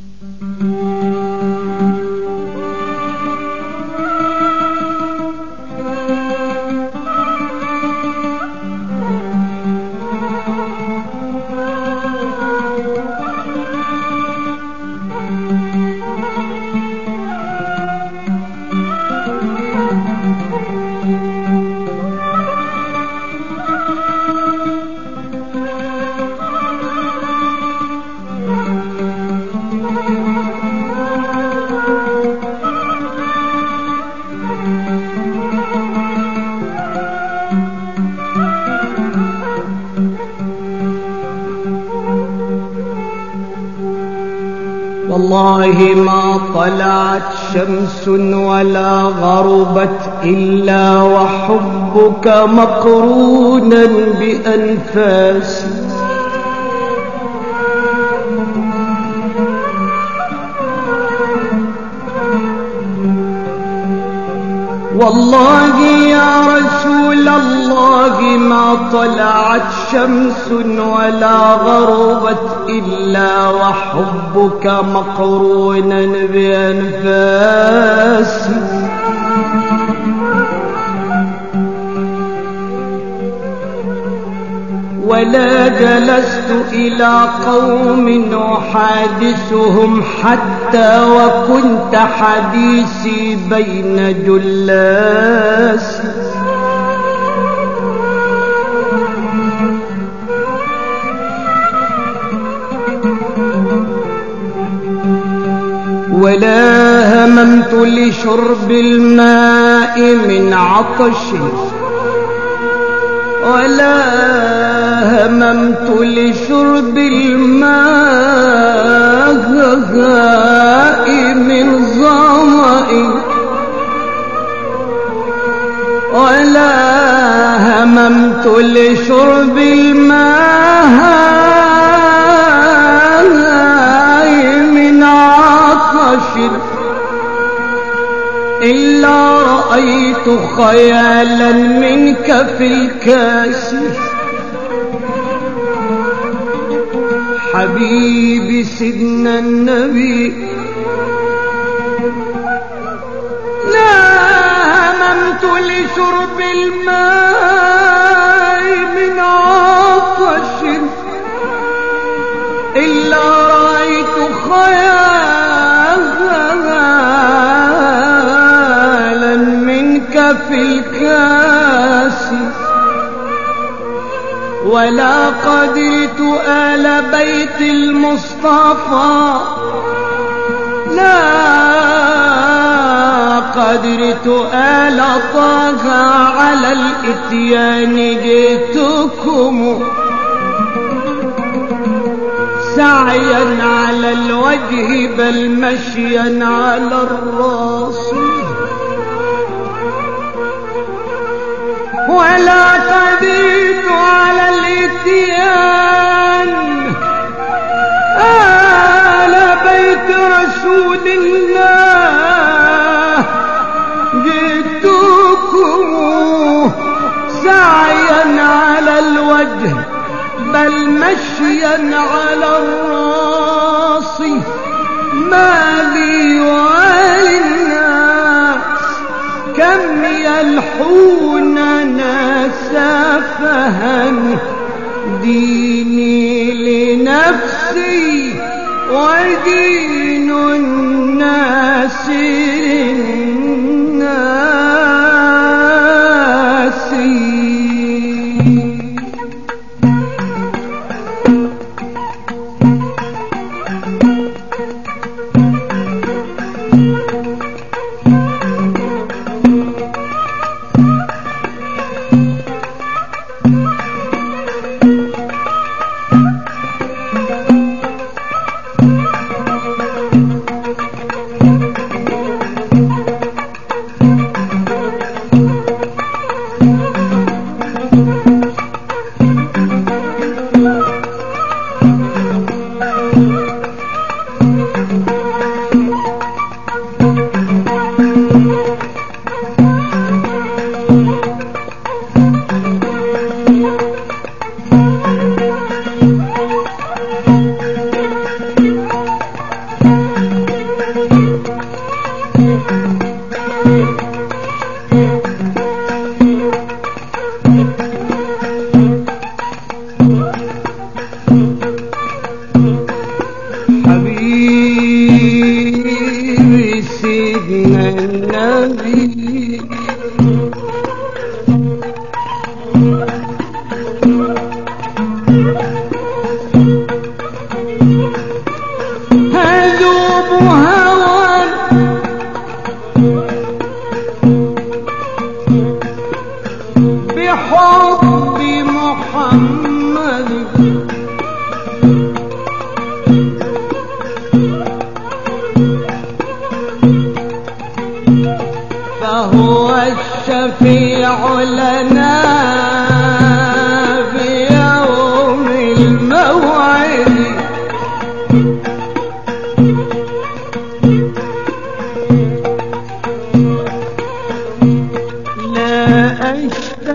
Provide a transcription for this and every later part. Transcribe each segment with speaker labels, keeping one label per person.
Speaker 1: والله ما طلعت شمس ولا غربت إلا وحبك مقرونا بأنفاسي والله يا رسول الله ما طلعت شمس ولا غربت إلا وحبك مقرونا بأنفاسي ولا جلست إلى قوم أحادثهم حتى وكنت حديثي بين جلاس ولا هممت لشرب الماء من عطش ولا هممت لشرب الماء من ظمأ ولا هممت لشرب الماء من عطش إلا رأيت خيالا منك في الكاس حبيبي سيدنا النبي لا هممت لشرب الماء من عطش إلا رأيت خيالا منك في الكاس ولا قدرت آل بيت المصطفى لا قدرت آل طه على الإتيان جئتكم سعيا على الوجه بل مشيا على الراس ولا قدرت على الاتيان آل بيت رسول الله جئتكم سعيا على الوجه بل مشيا على الراس ما لي وللناس كم يلحوننا سفها ديني لنفسي ودين الناس للناس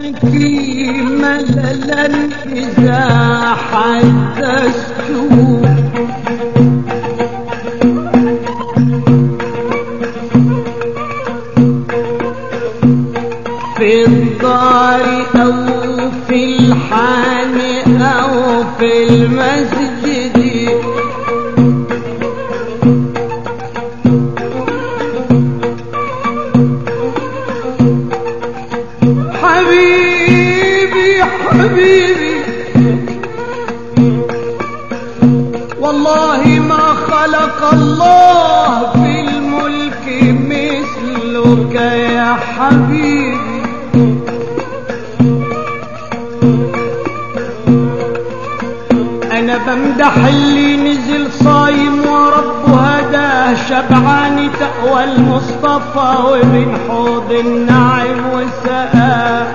Speaker 1: أشتكي مللا إذا حدثته في الدار أو في الحان أو في المسجد حبيبي حبيبي والله ما خلق الله في الملك مثلك يا حبيبي انا بمدح اللي نزل صايم ورب هداه شبعان تقوى المصطفى ومن حوض النعم وسقاه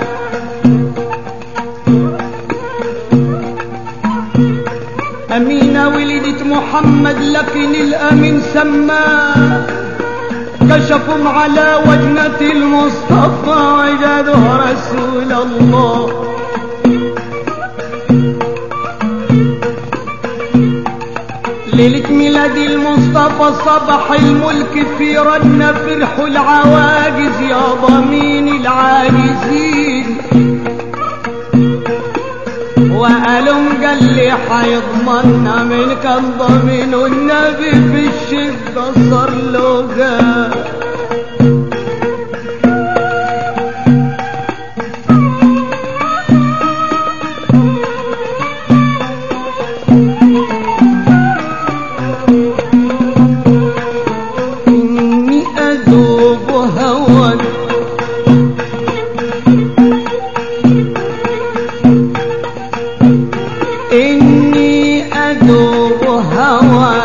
Speaker 1: أمينة ولدت محمد لكن الأمين سماه كشفهم على وجنة المصطفى وجدوا رسول الله ليلة ميلاد المصطفى صبح الملك في رن فرح العواجز يا ضمين العاجزين وقالوا قال لي حيضمنا من كان ضمين والنبي في الشدة صار له جاه إني أذوب هوى إني أذوب هوى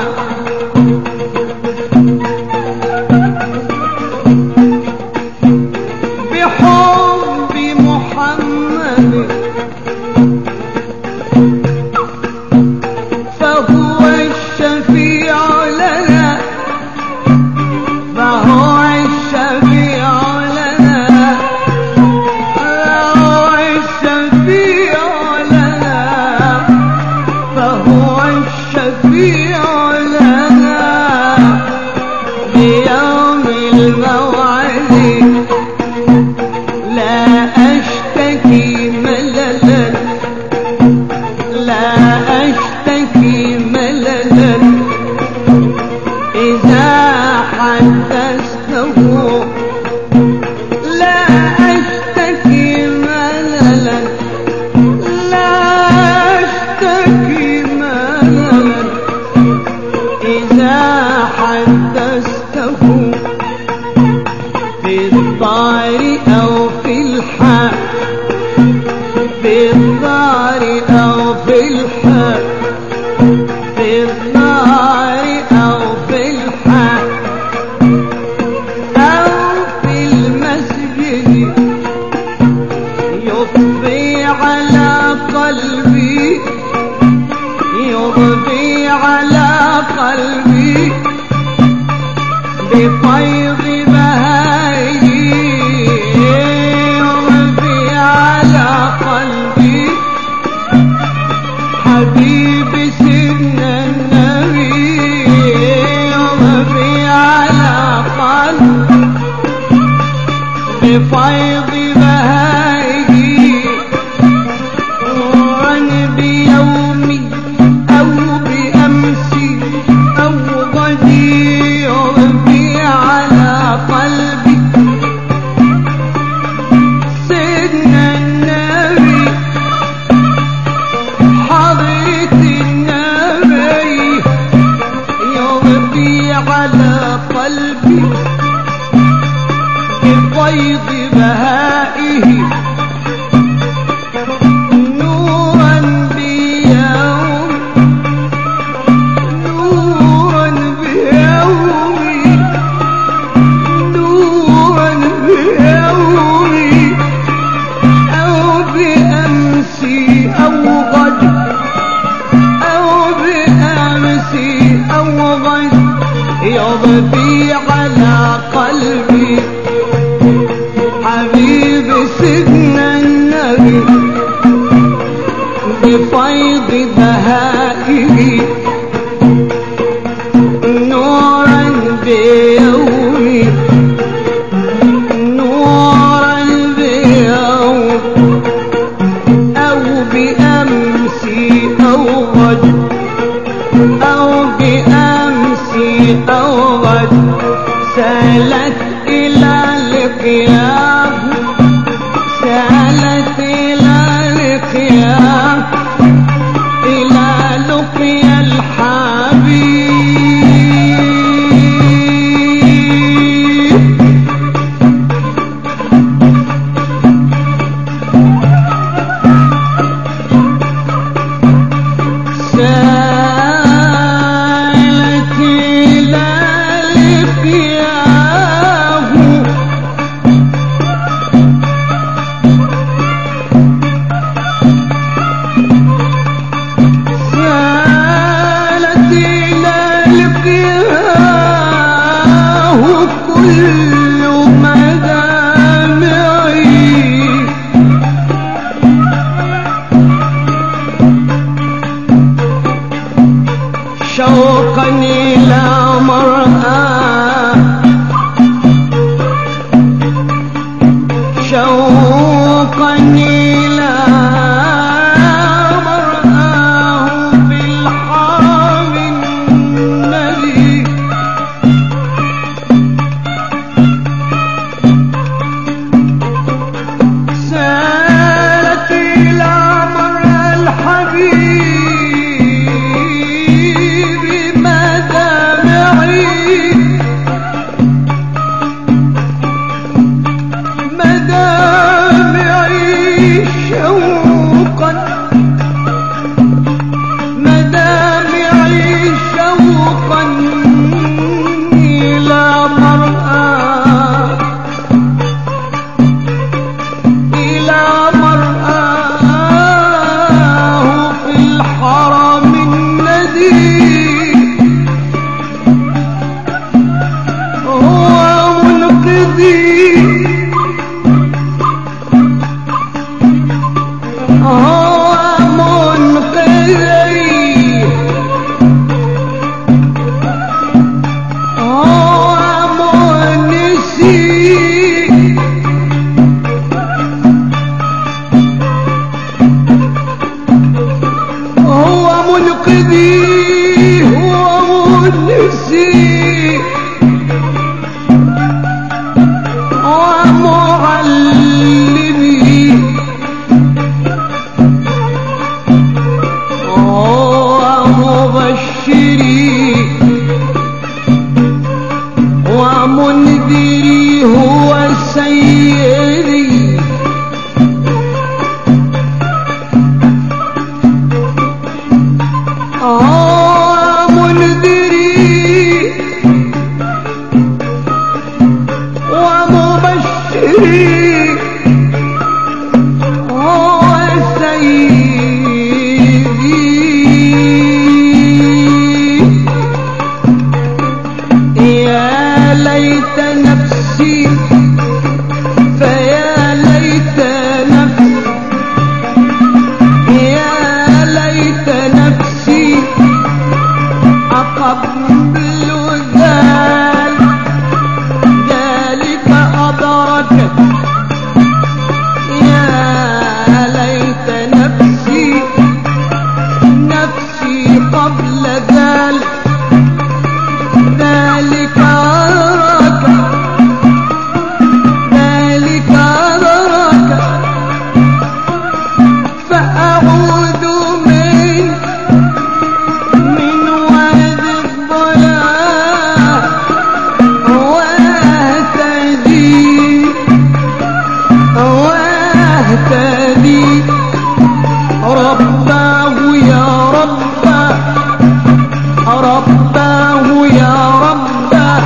Speaker 1: بحب محمد فهو الشفيع لنا فهو الشفيع لنا فهو الشفيع لنا فهو الشفيع لنا بيوم الموعد لا أشتكي مللا لا أشتكي مللا إذا حدثته لا أشتكي مللا لا أشتكي مللا إذا حدثته في الدار أو في الحال في الدار أو في الحال في الدار أو في الحال أو في المسجد يفضي على قلبي يفضي على قلبي بفيض بهائي يفضي على قلبي حبيبي سيدنا النبي يفضي على قلبي بفيض بهائي وعن بيومي أو بأمسي أو غدي يربي على قلبي سيدنا النبي حضرة النبي يربي على قلبي بفيض بهائه نورا بيوم نورا بيومي نورا بيومي أو بأمسي أو غد أو بأمسي أو غد يضبي على قلبي حبيب سيدنا النبي بيومي نورا بيوم أو بأمسي أو غد أو بأمسي أو غد سالت إلى القيام سالت إلى القيام إلى لقيا الحبيب سالت إلى لقياه سالت إلى لقياه كل مدامعي شوقا إلى مرآة شوقا إلى مرآه بالحرم النبي سالت إلى مرأى الحبيب مدامعي مدامعي شوقا مدامعي شوقا إلى مرآه إلى مرآه في الحرم الندي هو منقذي هو منقذي هو مؤنسي هو منقذي هو منسي هو معلمي هو مبشري ومنذري هو سيدي آه منذري ومبشري هو سيدي يا ليت نفسي فيا ليت نفسي يا ليت نفسي أقبل ذلك ذلك أدركت يا ليت نفسي نفسي قبل ذلك ذلك أدرك ذلك أدرك فأعود من من واد الضلال واهتدي واهتدي رباه يا رباه رباه يا رباه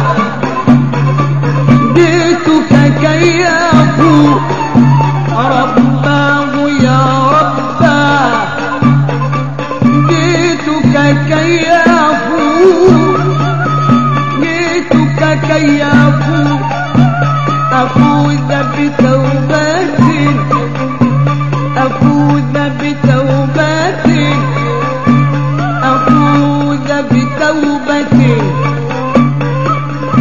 Speaker 1: جئتك كي أفوق رباه يا رباه جئتك كي أفوق جئتك كي أفوق أفوز بتوبة أفوز بتوبة أفوز بتوبة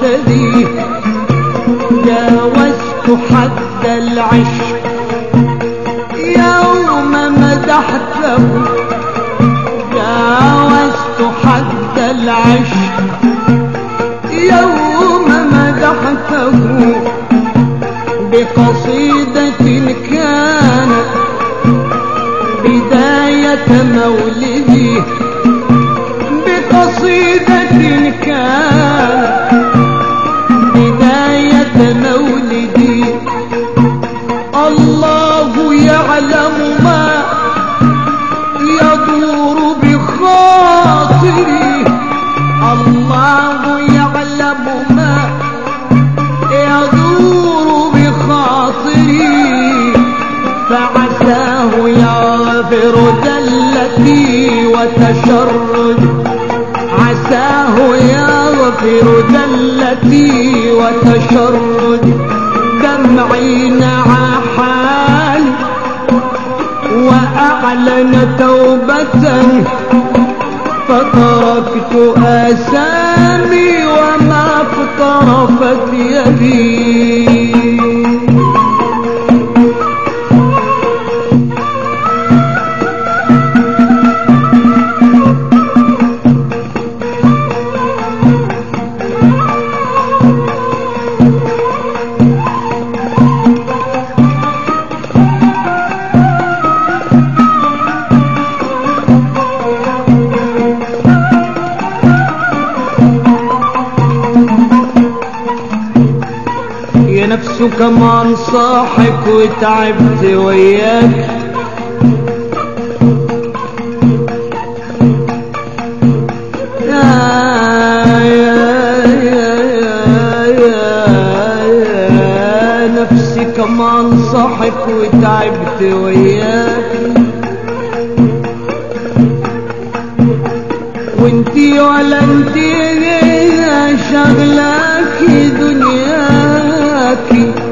Speaker 1: واهتدي جاوزت حد العشق يوم مدحته جاوزت حد العشق يوم مدحته بقصيدة كانت بداية مولدي بقصيدة كانت بداية مولدي الله يعلم ما يدور بخاطري الله يعلم ما يدور بخاطري فعساه يغفر دلتي وتشرد عساه يغفر دلتي وتشرد دمعي نعى حالي وأعلن توبة فتركت آسامي وما اقترفت يدي يا نفس كمان صاحك وتعبت وياك يا يا يا يا يا يا نفسي كمان صاحك وتعبت وياك وانتي ولا انتي شغلاكي دنياكي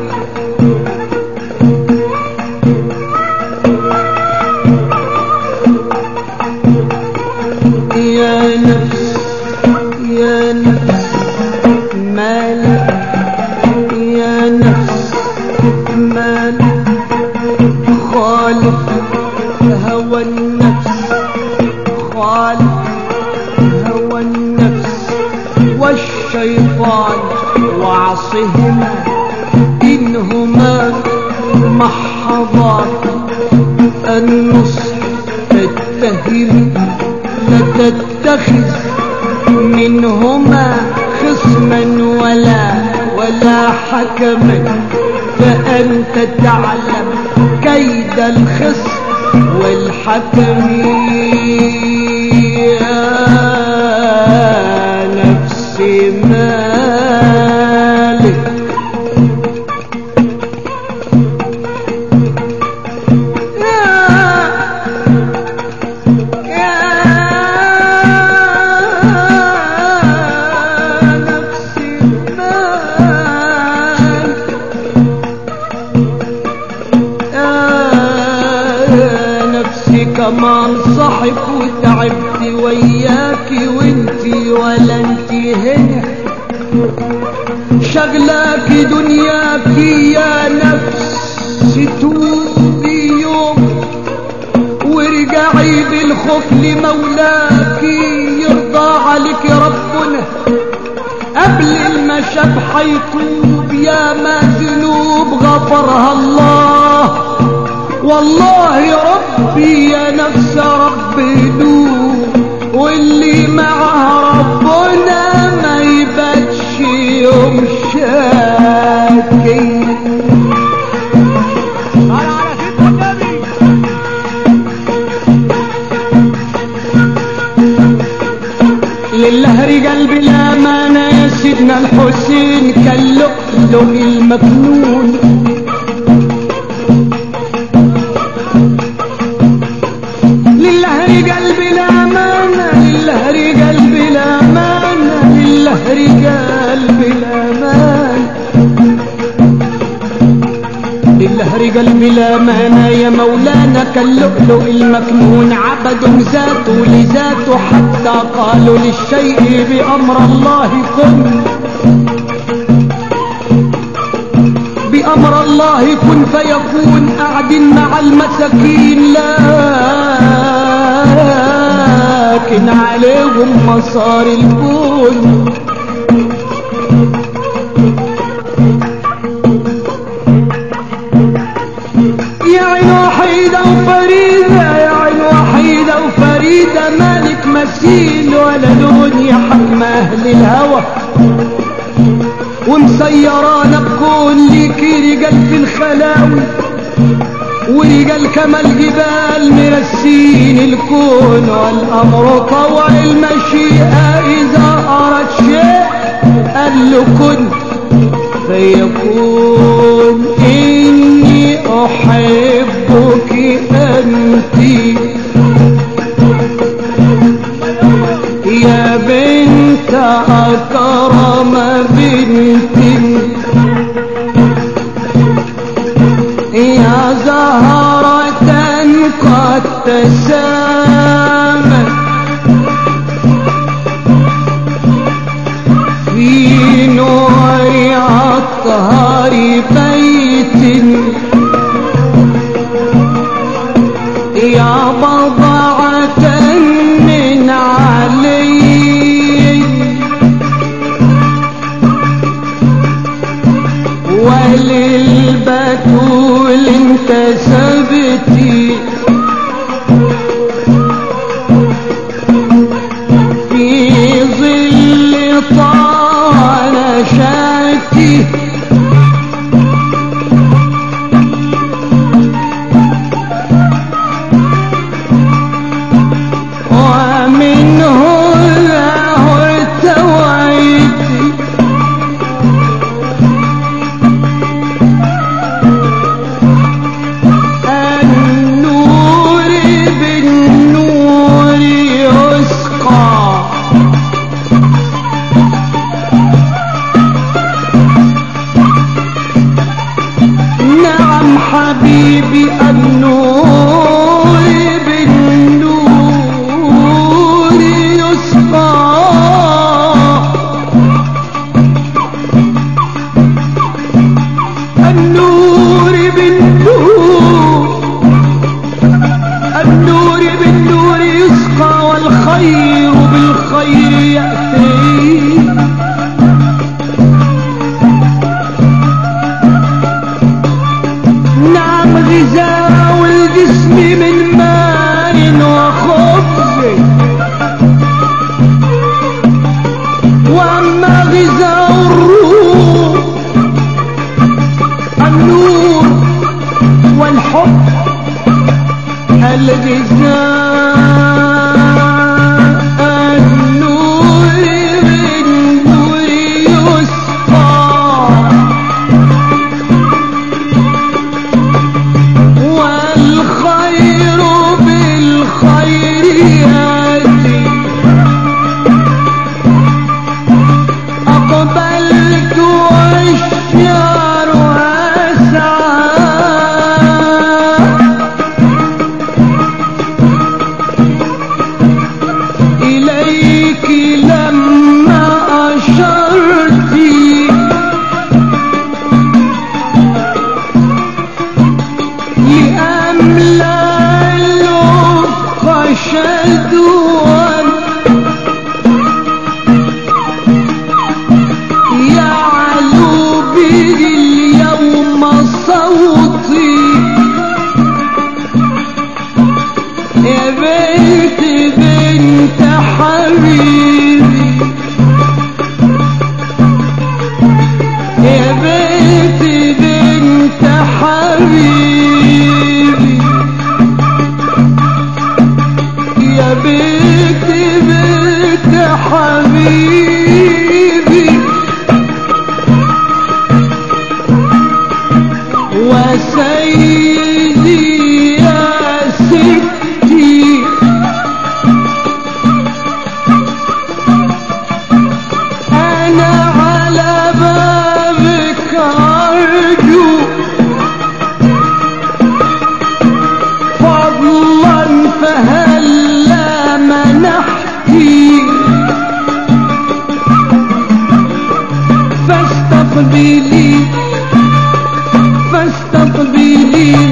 Speaker 1: يا نفس يا نفس مالك يا نفس مالك خالف هوى النفس خالف هوى النفس والشيطان وعصهما إنهما محضات النصح تتهم لا تتخذ منهما خصما ولا ولا حكما فأنت تعلم كيد الخصم والحكم يا نفسي مالك كمان صحك وتعبت وياكي وانتي ولا انتي هنا شغلاكي دنياكي يا نفس توبي يوم وارجعي بالخوف لمولاكي يرضى عليك ربنا قبل المشاب حيتوب يا ما ذنوب غفرها الله والله يا ربي يا نفس ربي دوب واللي معها ربنا ما يباتش يوم شاكي
Speaker 2: على سيدنا النبي
Speaker 1: لله رجال بلا مانع يا سيدنا الحسين كان لؤلؤ المكنون لله رجال بلا مانع لله رجال بلا مانع لله رجال بلا مانع لله رجال بلا مانع يا مولانا كاللؤلؤ المكنون عبدوا ذاته لذاته حتى قالوا للشيء بأمر الله كن امر الله كن فيكون قاعدين مع المساكين لكن عليهم مسار الكون يا عين وحيدة وفريدة يا عين وحيدة وفريدة مالك مثيل ولا لون يا حكم أهل الهوى ومسيرانا بكون ليكي رجال في الخلاوي ورجال كما الجبال مرسين الكون والأمر طوع المشيئة إذا أراد شيء قال له كن فيكون إني أحبك أنت يا بنت أكرم بنت يا زهرة قد تسامت في نور أطهر بيت يا بضعة من علي وللبتول انتسبتي في ظل طال شاكي ومنه له ارتويت النور بالنور يسقى نعم حبيبي النور بالنور يسقى النور بالنور النور بالنور يسقى والخير بالخير يأتي نعم غذاء الجسم من ماء وخبز واما غذاء الروح النور والحب الغذاء النور بالنور يسقى والخير بالخير ياتي أقبلت والشعر أسعى فاستقبلي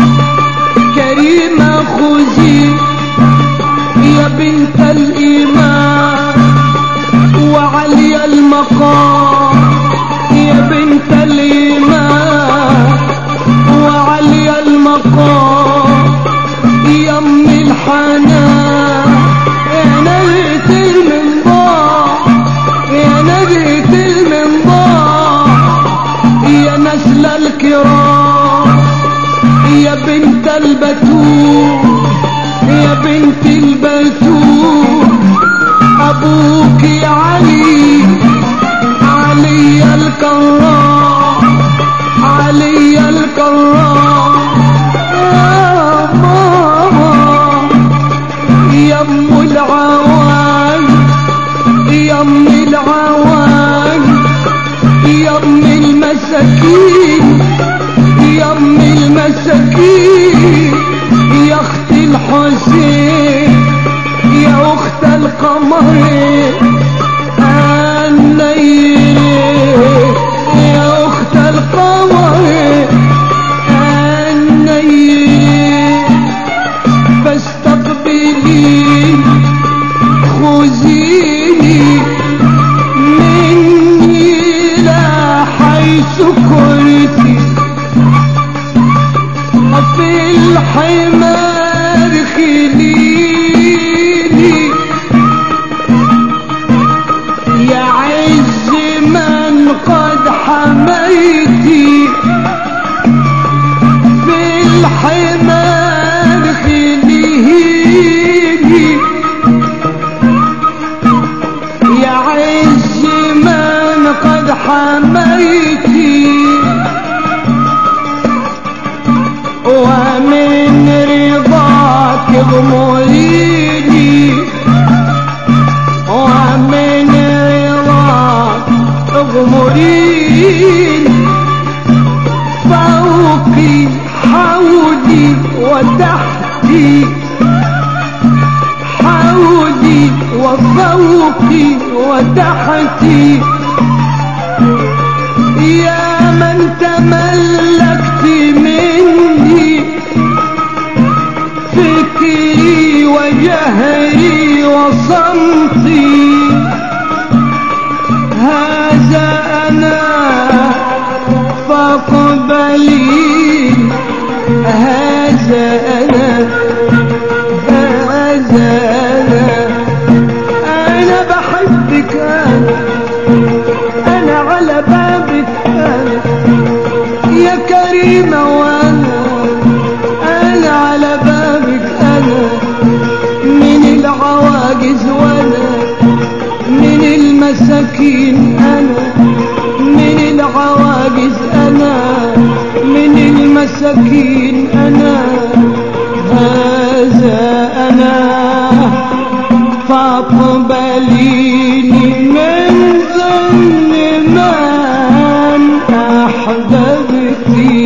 Speaker 1: كريمة خذي يا بنت الإيمان وعلي المقام يا بنت الإيمان وعلي المقام يا ام الحنان يا نبية المنبار يا نبية المنبار يا نسل الكرام يا بنت البتول يا بنت البتول ابوك يا علي علي الكرام علي الكرام يا ماما يا ام العوان يا ام العوان يا ام المساكين يا ام المساكين يا اخت الحسين يا اخت القمر النيل يا اخت القمر النيل فاستقبلي خذيني مني لا حيث كنت في الحمار خليني يا عز من قد حميتي في الحمار خليني يا عز من قد حميتي ومن رضاك اغمريني ومن رضاك اغمريني فوقي حولي وتحتي حولي وفوقي وتحتي يا من تملكت مني فكري وجهري وصمتي هذا أنا فاقبلي هذا أنا هذا أنا أنا بحبك أنا أنا على بابك أنا يا كريمة وأنا أنا على بابك أنا من العواجز وأنا من المساكين أنا من العواجز أنا من المساكين أنا هذا أنا فاقبليني من ظن من أحببتي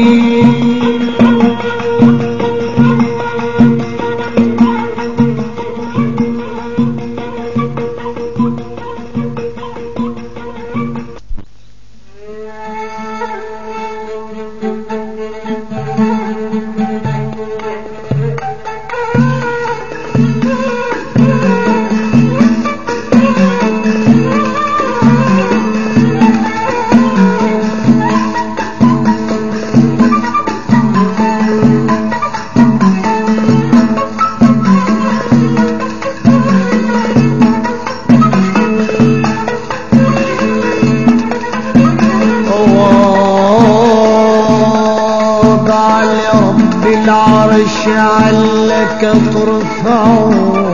Speaker 1: وضع لرب العرش علك ترفع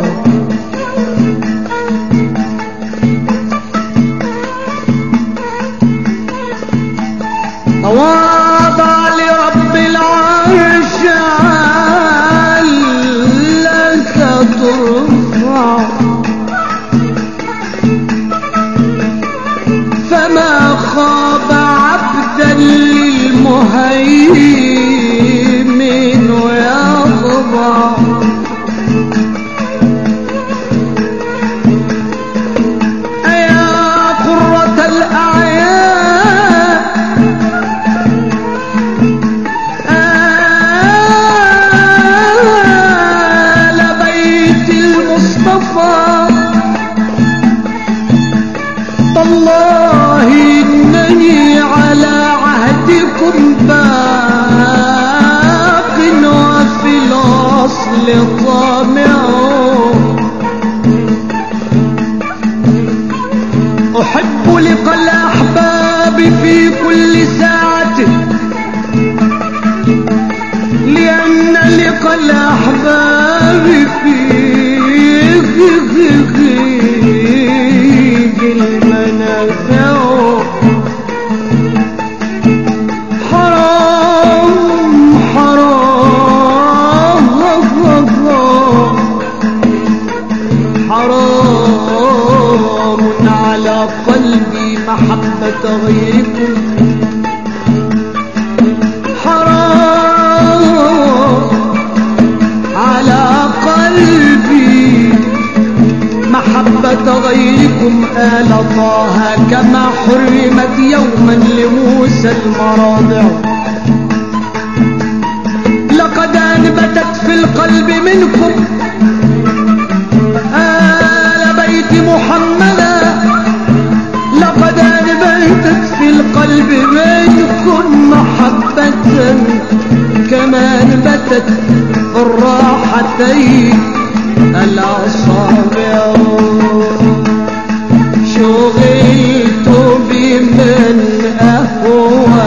Speaker 1: وضع لرب العرش علك ترفع فما خاب عبدا للمهيمن ويخضع أيا قرة الأعيان باق وفي الأصل طامع أحب لقى الأحباب في كل ساعة لأن لقى الأحباب في المنافع حرام حرام حرام على قلبي محبة غيركم حرام على قلبي محبة غيركم آل طه كما حرمت يوما لموسى المراضع لقد أنبتت في القلب منكم آل بيت محمدا لقد أنبتت في القلب منكم محبة كما أنبتت الراحتين الأصابع شغلت بمن أهوى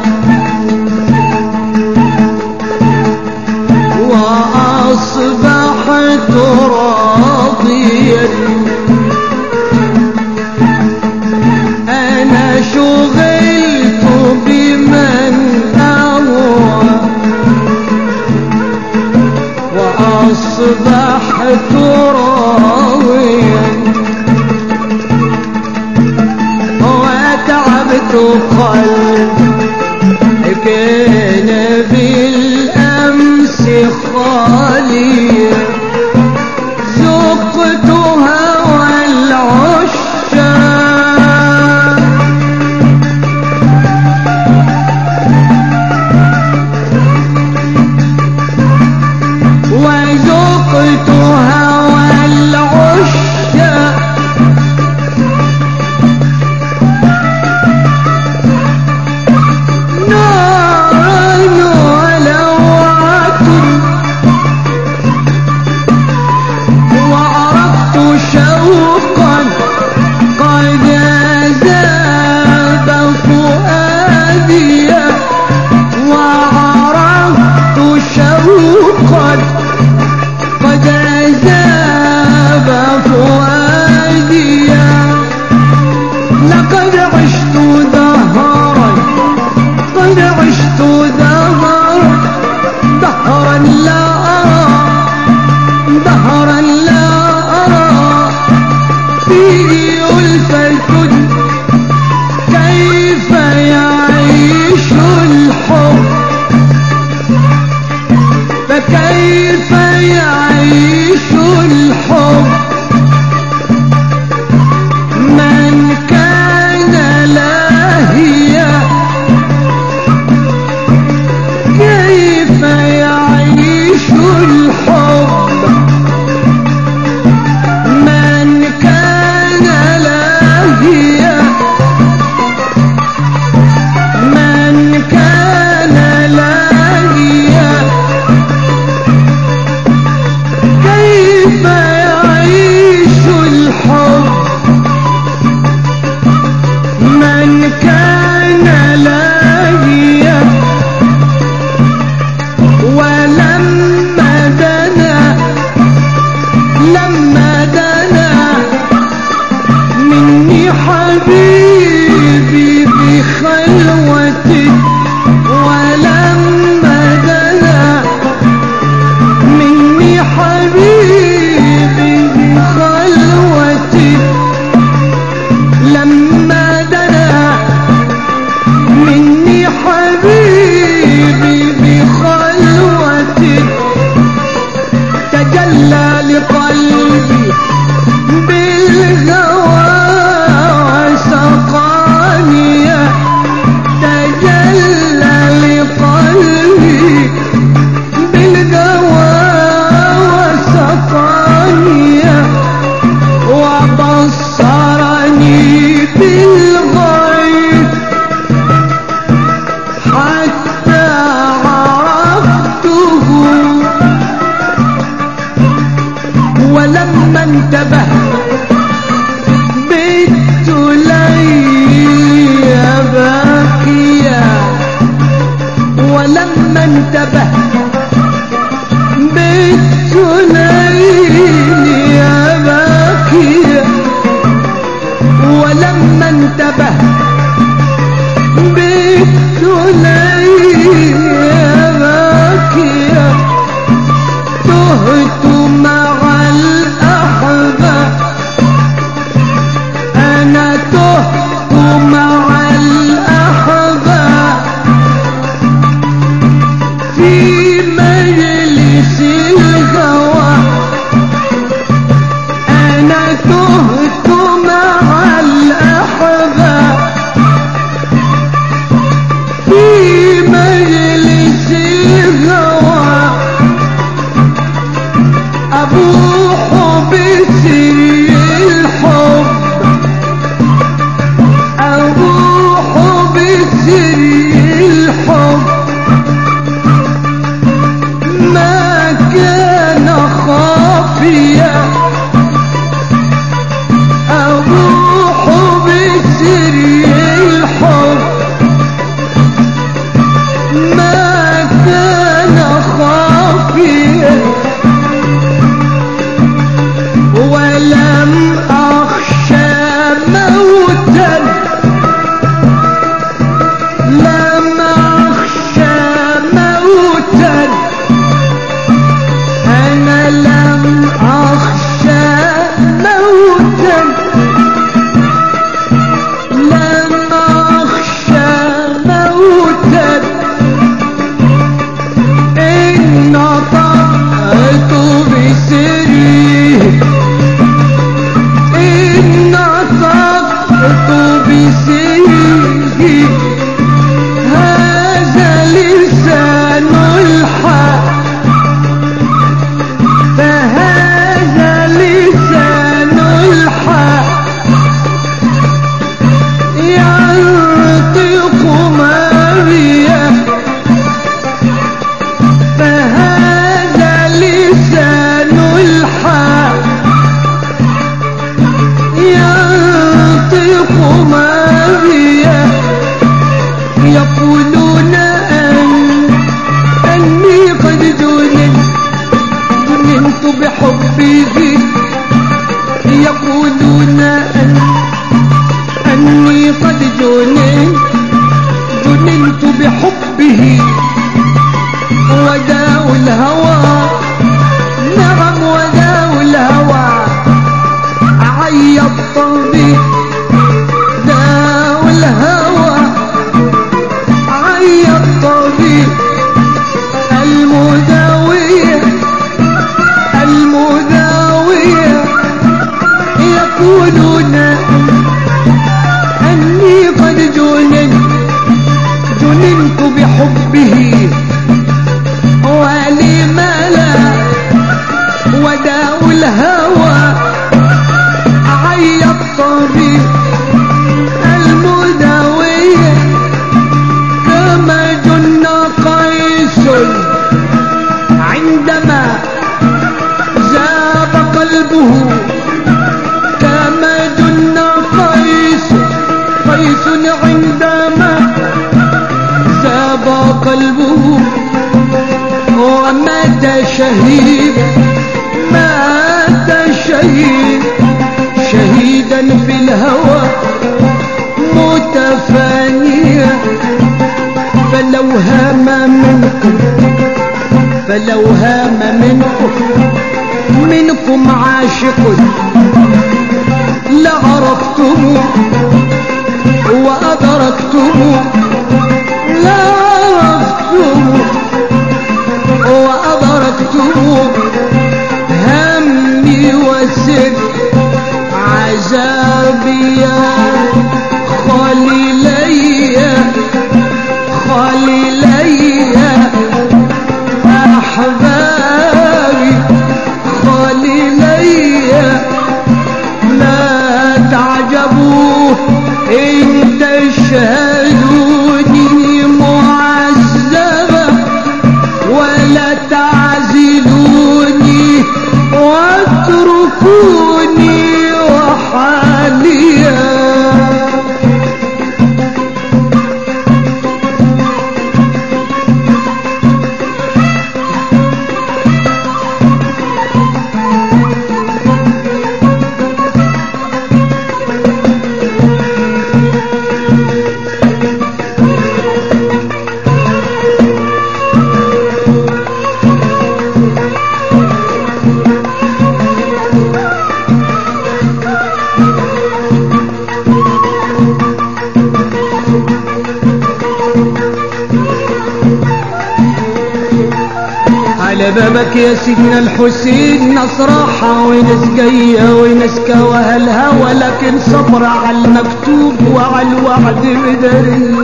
Speaker 1: وأصبحت راضيا أنا شغلت بمن أهوى وأصبحت راضيا وتعبت قلبي كان بالأمس خاليا ذقت هوى العشاق وذقت هوى العشاق نارا ولوعة وعرفت شوقا قد ذاب فؤادي وعرفت شوقا قد ذاب فؤادي لقد عشت دهرا قد عشت دهرا دهرا لا أرى دهرا لا أرى فيه ألفة كيف يعيش الحب فكيف يعيش الحب من كان لاهيا كيف يعيش الحب من كان لاهيا من كان لاهيا كيف يعيش انتبه بنت ليا باكية ولما انتبه بنت ليا باكية ولما انتبه بنت ليا باكية تهت مع الأحباب أنا تهت مع الأحباب في مجلس الهوى أنا تهت مع الأحباب في مجلس الهوى أبوح بسر الحب أبوح بسر الحب ما كان خافيا أبوح بسر الحب ما كان خافيا ولم أخشى موتا لم أخشى موتا أنا لم أخشى موتا لم أخشى موتا إن نطقت بسري إن نطقت بسري هذا لسان الحق فهذا لسان الحق ينطق مريم فهذا لسان الحق ينطق مريم يقولون أن أني قد جننت جننت بحبه يقولون أن أني قد جننت جننت بحبه وداء الهوى نعم وداء الهوى عيط بي داء الهوى عيط بي المداوية المداوية يقولون أني قد جننت جننت بحبه ولم لا وداء الهوى عيط بي المداوية كما جن قيس عندما زاب قلبه كما جن قيس قيس عندما زاب قلبه ومات شهيد مات شهيد شهيدا في الهوى متفانيا فلو هام منكم فلو هام منكم منكم عاشق لعرفتم وأدركتم لعرفتم وأدركتم همي وسر عذابي يا خليلي خليلي أحبابي خليلي لا تعجبوا إن تشهدوني معذبة على بابك يا سيدنا الحسين ناس راحة وناس جاية وناس كوها الهوى لكن صبر على المكتوب وعلى الوعد بدري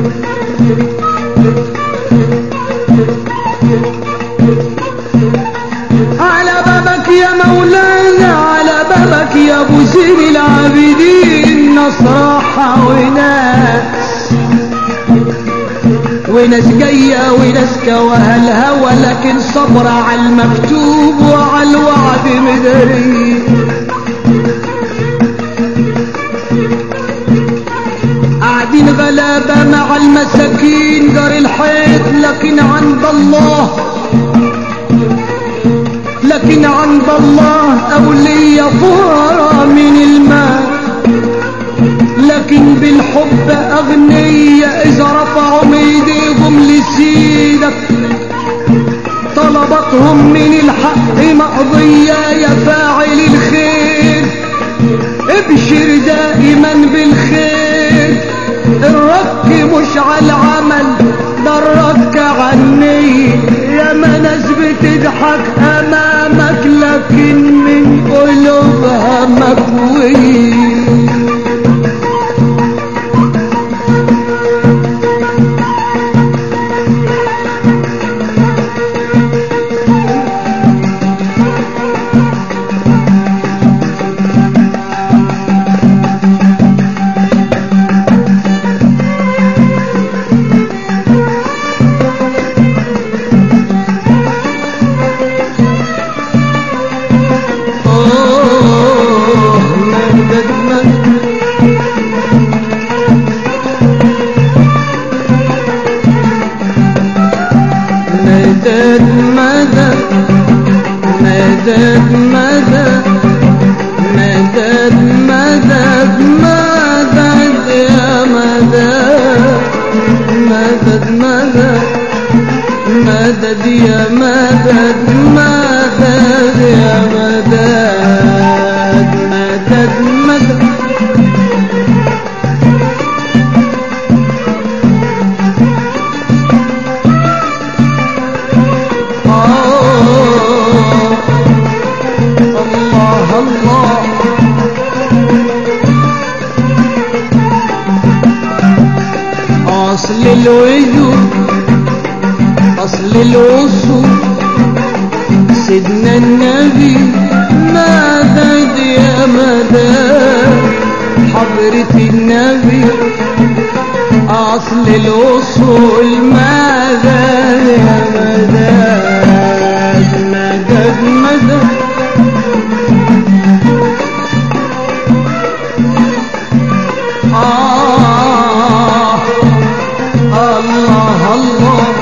Speaker 1: على بابك يا مولانا على بابك يا ابو زين العابدين ناس راحة وناس وناس جاية وناس كوها الهوى لكن صبر على المكتوب وعلى الوعد مدري قاعدين غلابة مع المساكين دار الحيط لكن عند الله لكن عند الله أولية فقراء من المال لكن بالحب أغنية إذا رفعوا ايديهم لسيدك طلبتهم من الحق مقضية يا فاعل الخير ابشر دائما بالخير الرك مش على العمل ده الرك عني يا ما ناس بتضحك امامك لكن من قلوبها مكويه أوه، مدد مدد مدد مدد مدد مدد مدد مدد مدد يا مدد مدد مدد مدد يا مدد مدد يا مدد مدد مدد آه الله الله أصل الوجود أصل الوصول سيدنا النبي مدد يا مدد حضرة النبي أصل الوصول مدد يا مدد مدد مدد آه الله الله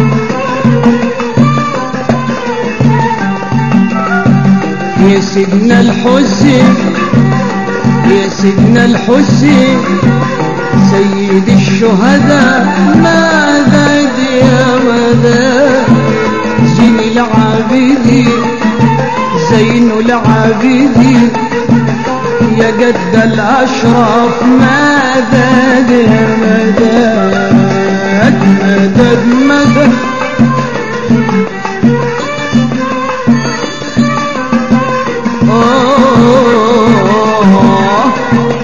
Speaker 1: يا سيدنا الحسين يا سيدنا الحسين سيد الشهداء مدد يا مدد زين العابدين زين العابدين يا جد الأشرف مدد يا مدد مدد مدد أوه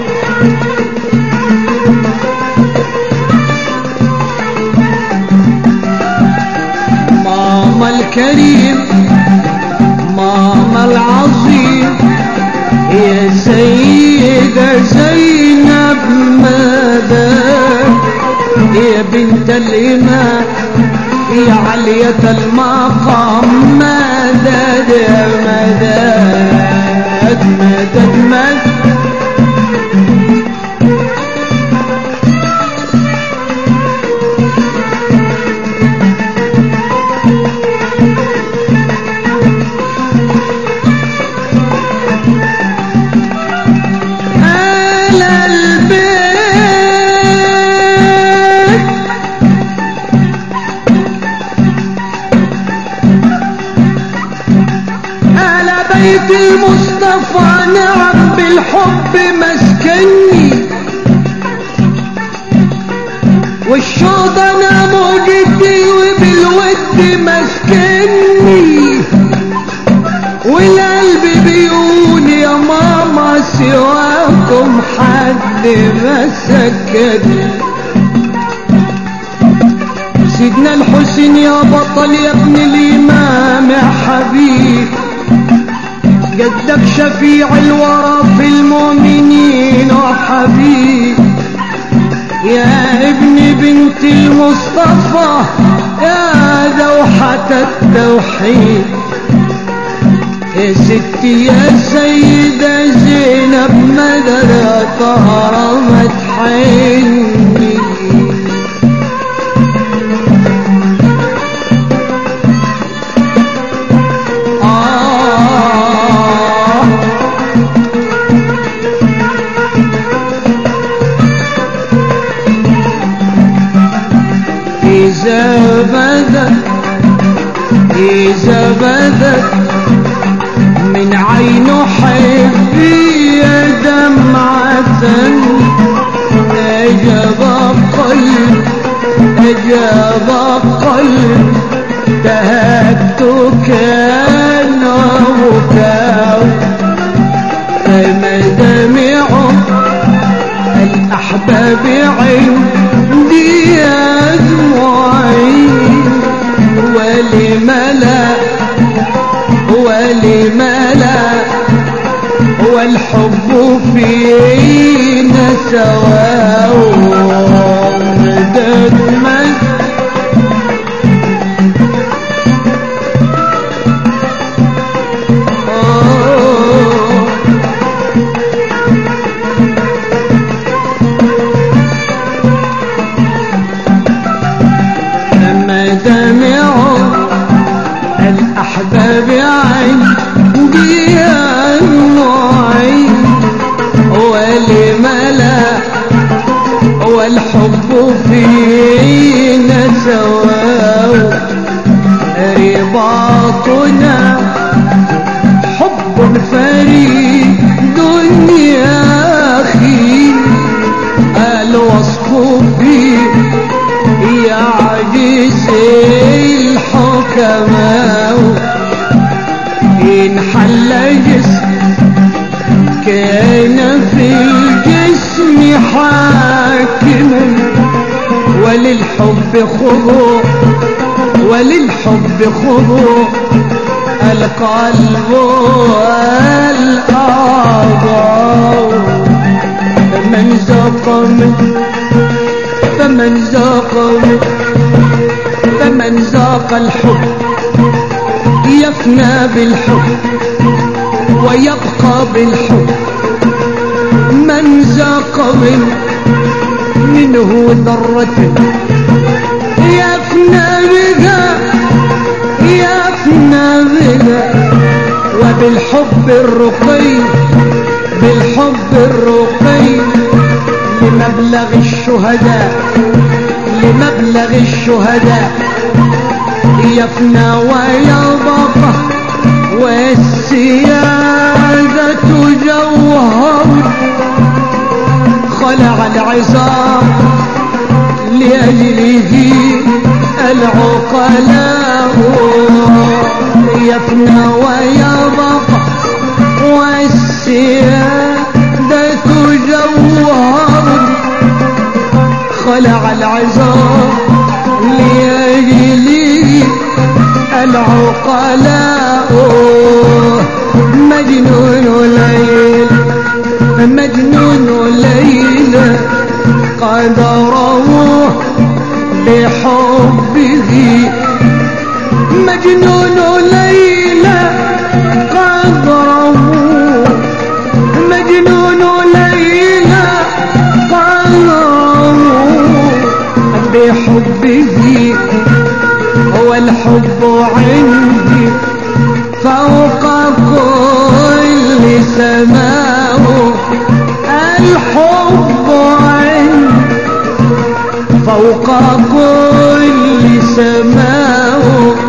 Speaker 1: ماما الكريم ماما العظيم يا سيدة زينب مدد يا بنت الإمام يا علية المقام مدد يا مدد مدد مدد آل البيت آل بيت المصطفى نعم بالحب مسكني والشوط انا موجتي وبالود مسكني والقلب بيقول يا ماما سواكم حد ما سكت سيدنا الحسين يا بطل يا ابن الامام يا حبيب جدك شفيع الورى في المؤمنين وحبيب يا ابن بنت المصطفى يا دوحة التوحيد يا ستي يا سيدة زينب مدد طهرة متحني آه إذا بدت إذا بدت من عين حبي دمعة أجاب قلب أجاب قلب تهبت كان وكاو فما دمع الأحباب عندي أدمعين ولملا ولملا والحب فينا سواء مدد مد آه لما دمعوا الأحباب عندي النوعين ولملا والحب فينا سواء رباطنا حب فريد يا أخي الوصف فيه يعجز الحكماء إن حل جسم كان في الجسم حاكما وللحب خضوع وللحب خضوع القلب والأعضاء من ذاق من فمن ذاق فمن ذاق الحب يفنى بالحب ويبقى بالحب من ذاق من منه ذرة يفنى بها يفنى بها وبالحب الرقي بالحب الرقي لمبلغ الشهداء لمبلغ الشهداء يفنى ويبقى والسيادة جوهر خلع العظام لأجله العقلاء يفنى ويبقى والسيادة جوهر خلع العظام لأجله العقلاء مجنون ليل مجنون ليل قد روح بحبه مجنون ليلى قد روح مجنون ليلى قد روح بحبه هو الحب عندي فوق كل سماء الحب عندي فوق كل سماء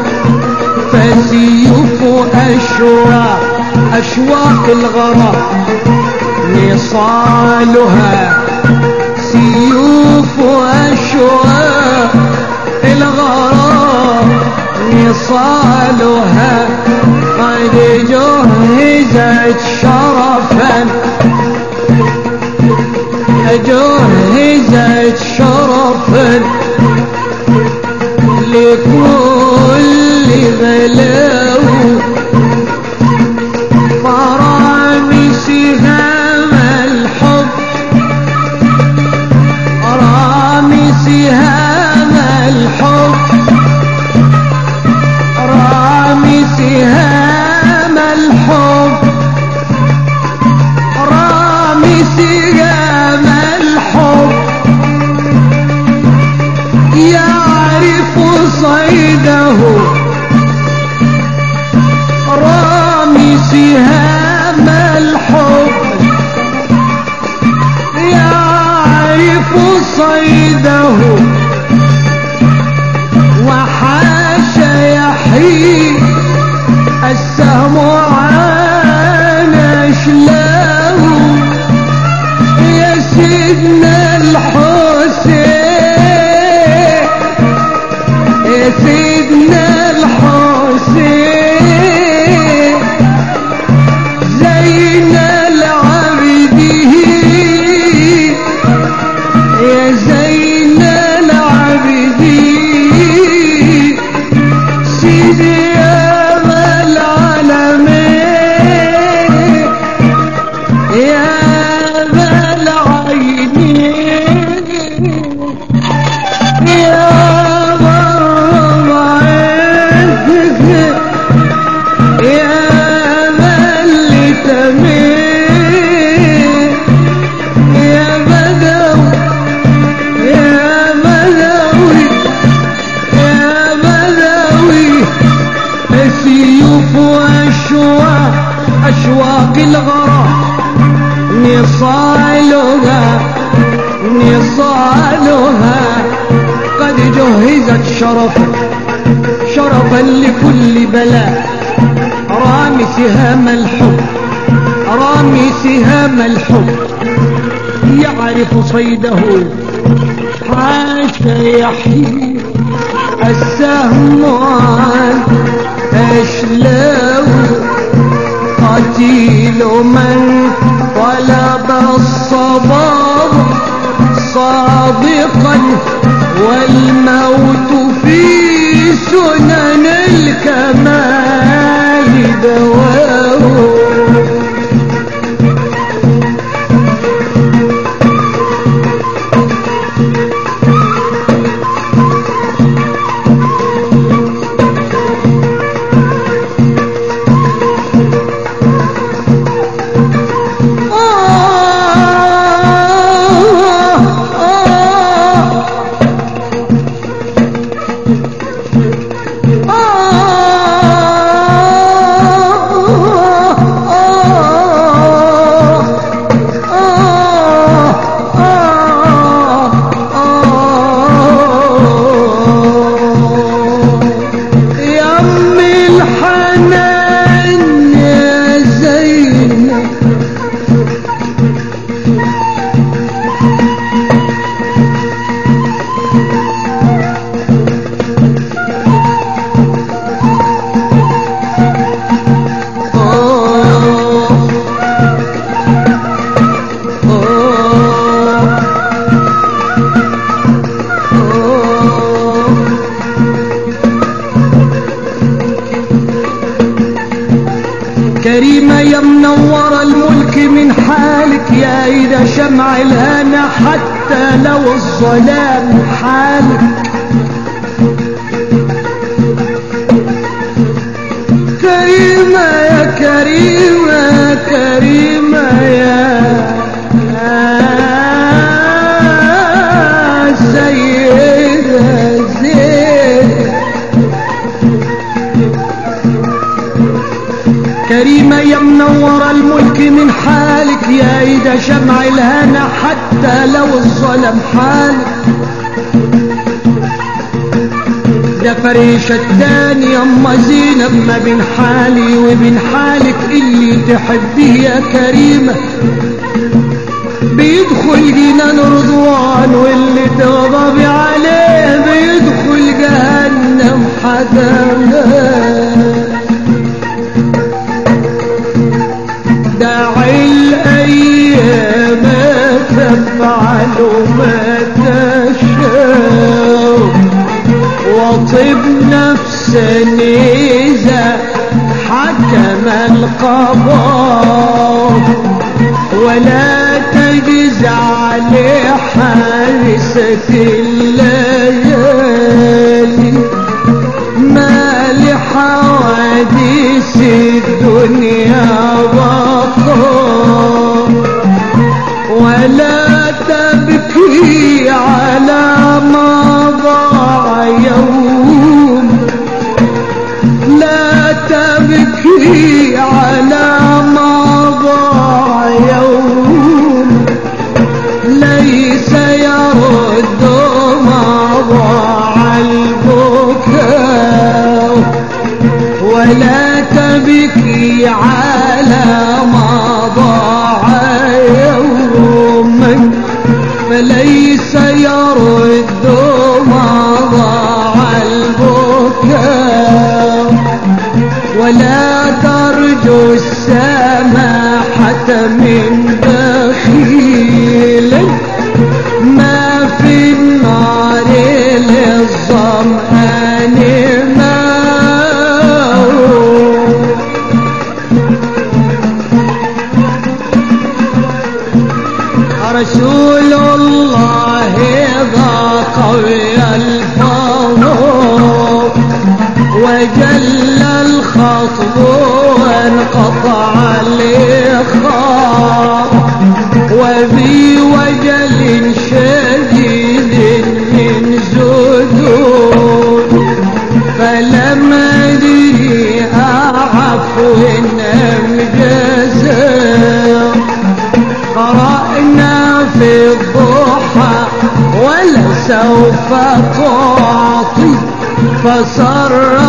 Speaker 1: فسيف أشواق أشواق الغرام نصالها سيوف أشواق أشواق الغرام نصالها قد جهزت شرفا جهزت شرفا لكل بلاو فرامي سهام الحب رامي سهام الحب رامي سهام الحب رامي سهام الحب يعرف صيده رامي سهام الحب يعرف صيده وحاش يحيي السهم عن أشلاه يا سيدنا الحسين يا سيدنا الحسين زين العابدين يا زين العابدين سيدي يا ذا العالمين يا ذا العينين يا ضربعين يا مل تمين يا بدو يا بدوي يا بدوي السيوف واشواق اشواق الغرام نصالها نصالها قد جهزت شرفا شرفا لكل بلاء رامي سهام الحب رامي سهام الحب يعرف صيده حاشا يحيي السهم عن أشلاه قتيل من طلب الصباب صادقا والموت في سنن الكمال دواه يا ام الحنان يا زينب كريمة يا منور الملك من حالك يا إذا شمع الهنا حتى لو الظلام حالك كريمة يا كريمة يا كريمة يا سيدة زينب كريمة يا منور الملك من حالك يا إذا شمع الهنا حتى لو الظلم حالك ده فريشة التاني أما زينب ما بين حالي وبين حالك اللي تحبيه يا كريمة بيدخل جنان رضوان واللي تغضب عليه بيدخل جهنم حدانا داعي الأيام تفعل ما تشاء وطب نفسا إذا حكم القضاء ولا تجزع لحارسة الليالي ما لحوادث الدنيا بقاء ولا تبكي على ما ضاع يوم لا تبكي على ما ضاع يوم ليس يرد ما ضاع البكاء ولا تبكي على ما ضاع يوما فليس يرد ما ضاع البكاء ولا ترجو السماحة من بخيل ما في النار للظمآن ماء رسول الله ذا قوي الفاروق وجل الخطب وانقطع الإخاء وفي وجل شديد من زدود فلم أدري أعفو أم جزاء قرأنا في الضحى ولسوف تعطي فسر